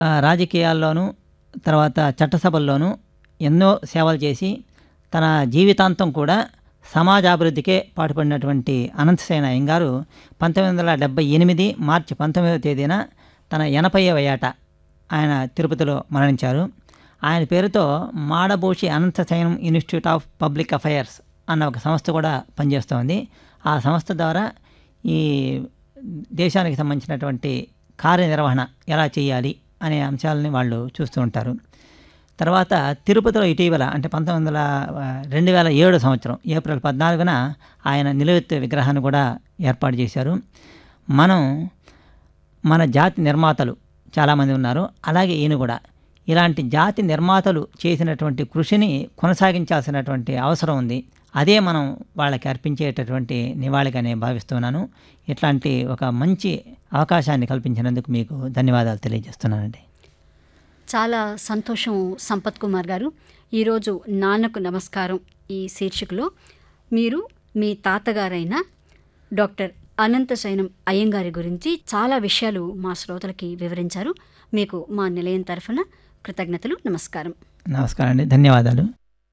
ఆ, రాజకీయాల్లోనూ తర్వాత చట్టసభల్లోనూ ఎన్నో సేవలు చేసి తన జీవితాంతం కూడా సమాజాభివృద్ధికే పాటుపడినటువంటి అనంతసేన అయ్యంగారు పంతొమ్మిది వందల డెబ్బై ఎనిమిది మార్చి పంతొమ్మిదవ తేదీన తన ఎనభైవ ఏట ఆయన తిరుపతిలో మరణించారు ఆయన పేరుతో Madabhushi Ananthasayanam institute of public affairs అన్న ఒక సంస్థ కూడా పనిచేస్తోంది ఆ సంస్థ ద్వారా ఈ దేశానికి సంబంధించినటువంటి కార్యనిర్వహణ ఎలా చేయాలి అనే అంశాలని వాళ్ళు చూస్తూ ఉంటారు తర్వాత తిరుపతిలో ఇటీవల అంటే పంతొమ్మిది వందల రెండు వేల ఏడు సంవత్సరం ఏప్రిల్ పద్నాలుగున ఆయన నిలువెత్తు విగ్రహాన్ని కూడా ఏర్పాటు చేశారు మనం మన జాతి నిర్మాతలు చాలామంది ఉన్నారు అలాగే ఈయన కూడా ఇలాంటి జాతి నిర్మాతలు చేసినటువంటి కృషిని కొనసాగించాల్సినటువంటి అవసరం ఉంది అదే మనం వాళ్ళకి అర్పించేటటువంటి నివాళిగా నేను భావిస్తున్నాను ఇట్లాంటి ఒక మంచి అవకాశాన్ని కల్పించినందుకు మీకు ధన్యవాదాలు తెలియజేస్తున్నానండి చాలా సంతోషం సంపత్ కుమార్ గారు ఈరోజు నాన్నకు నమస్కారం ఈ శీర్షికలో మీరు మీ తాతగారైన డాక్టర్ అనంత శయనం అయ్యంగారి గురించి చాలా విషయాలు మా శ్రోతలకి వివరించారు మీకు మా నిలయం తరఫున కృతజ్ఞతలు నమస్కారం నమస్కారం అండి ధన్యవాదాలు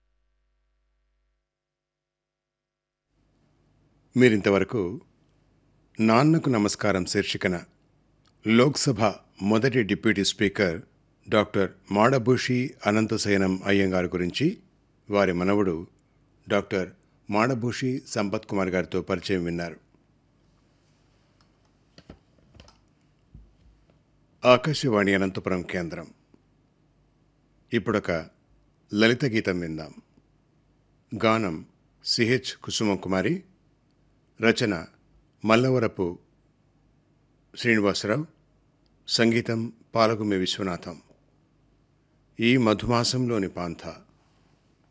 మీరింతవరకు నాన్నకు నమస్కారం శీర్షికన లోక్సభ మొదటి deputy speaker doctor Madabhushi Ananthasayanam Ayyangar గురించి వారి మనవడు డాక్టర్ మాడభూషి సంపత్ కుమార్ గారితో పరిచయం విన్నారు ఆకాశవాణి అనంతపురం కేంద్రం ఇప్పుడొక లలిత గీతం విందాం గానం సిహెచ్ కుసుమకుమారి రచన మల్లవరపు శ్రీనివాసరావు సంగీతం పాలగుమి విశ్వనాథం ఈ మధుమాసంలోని పాంథ